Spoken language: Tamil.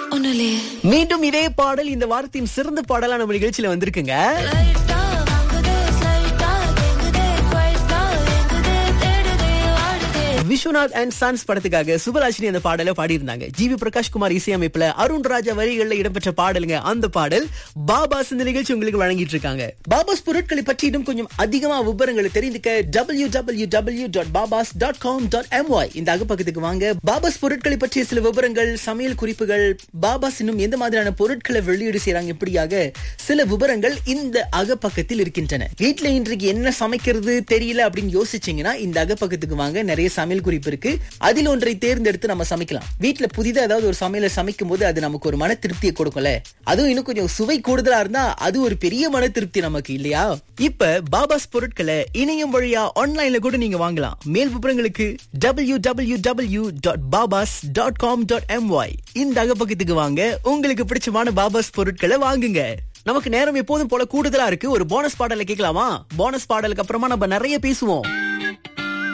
ஒண்ணுலே மீண்டும் இதே பாடல் இந்த வாரத்தின் சிறந்த பாடலா நம்ம நிகழ்ச்சியில வந்திருக்குங்க லைட்டா வாங்குதே ஸ்லைட்டா கேங்குதே குவைட்டா எங்குதே தேடுதே வாடுதே விஸ்வநாத் அண்ட் சன்ஸ் படத்துக்காக சுபலாஷினி அந்த பாடலை பாடியிருந்தாங்க ஜிவி பிரகாஷ் குமார் இசையமைப்புல அருண் ராஜா வரிகள்ல இடம்பெற்ற பாடலுங்க அந்த பாடல் பாபாஸ் இந்த நிகழ்ச்சி உங்களுக்கு வழங்கிட்டு இருக்காங்க பாபாஸ் பொருட்களை பற்றி இன்னும் கொஞ்சம் அதிகமா விவரங்களை தெரிந்துக்க W W W dot Babas dot com dot MY இந்த அகப்பக்கத்துக்கு வாங்க பாபாஸ் பொருட்களை பற்றிய சில விவரங்கள் சமையல் குறிப்புகள் பாபாஸ் இன்னும் எந்த மாதிரியான பொருட்களை வெளியீடு செய்றாங்க இப்படியாக சில விவரங்கள் இந்த அகப்பக்கத்தில் இருக்கின்றன வீட்ல இன்றைக்கு என்ன சமைக்கிறது தெரியல அப்படின்னு யோசிச்சீங்கன்னா இந்த அகப்பக்கத்துக்கு வாங்க நிறைய சமையல் குறிப்பு இருக்கு அதில் ஒன்றை தேர்ந்தெடுத்து நம்ம சமைக்கலாம் வீட்ல புதிதா ஏதாவது ஒரு சமையலை சமைக்கும் போது அது நமக்கு ஒரு மன திருப்தியை கொடுக்கும்ல அதுவும் இன்னும் கொஞ்சம் சுவை கூடுதலா இருந்தா அது ஒரு பெரிய மன திருப்தி நமக்கு இல்லையா இப்ப பாபாஸ் பொருட்களை இணையம் வழியா ஆன்லைன்ல கூட நீங்க வாங்கலாம் மேல் விவரங்களுக்கு W W W dot Babas dot com dot MY இந்த அகப்பக்கத்துக்கு வாங்க உங்களுக்கு பிடிச்சமான பாபாஸ் பொருட்களை வாங்குங்க நமக்கு நேரம் எப்போதும் போல கூடுதலா இருக்கு ஒரு போனஸ் பாடலை கேட்கலாமா போனஸ் பாடலுக்கு அப்புறமா நம்ம நிறைய பேசுவோம்